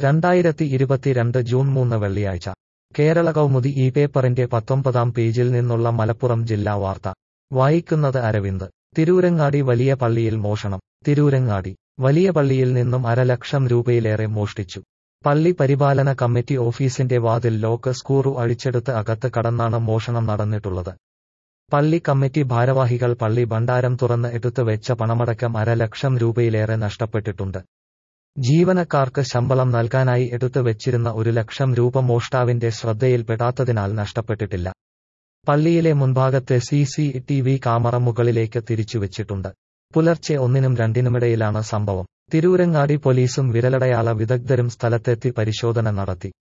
രണ്ടായിരത്തി ഇരുപത്തിരണ്ട് ജൂൺ മൂന്ന് വെള്ളിയാഴ്ച കേരള കൗമുദി ഈ പേപ്പറിന്റെ പത്തൊമ്പതാം പേജിൽ നിന്നുള്ള മലപ്പുറം ജില്ലാ വാർത്ത വായിക്കുന്നത് അരവിന്ദ് തിരൂരങ്ങാടി വലിയ പള്ളിയിൽ മോഷണം തിരൂരങ്ങാടി വലിയ പള്ളിയിൽ നിന്നും അരലക്ഷം രൂപയിലേറെ മോഷ്ടിച്ചു പള്ളി പരിപാലന കമ്മിറ്റി ഓഫീസിന്റെ വാതിൽ ലോക്ക് സ്കൂറു അഴിച്ചെടുത്ത് അകത്ത് കടന്നാണ് മോഷണം നടന്നിട്ടുള്ളത് പള്ളി കമ്മിറ്റി ഭാരവാഹികൾ പള്ളി ഭണ്ഡാരം തുറന്ന് എടുത്തു വെച്ച പണമടക്കം അരലക്ഷം രൂപയിലേറെ നഷ്ടപ്പെട്ടിട്ടുണ്ട് ജീവനക്കാർക്ക് ശമ്പളം നൽകാനായി എടുത്തു വെച്ചിരുന്ന ഒരു ലക്ഷം രൂപ മോഷ്ടാവിന്റെ ശ്രദ്ധയിൽപ്പെടാത്തതിനാൽ നഷ്ടപ്പെട്ടിട്ടില്ല പള്ളിയിലെ മുൻഭാഗത്തെ C C T V camera മുകളിലേക്ക് തിരിച്ചുവെച്ചിട്ടുണ്ട് പുലർച്ചെ ഒന്നിനും രണ്ടിനുമിടയിലാണ് സംഭവം തിരൂരങ്ങാടി പോലീസും വിരലടയാള വിദഗ്ധരും സ്ഥലത്തെത്തി പരിശോധന നടത്തി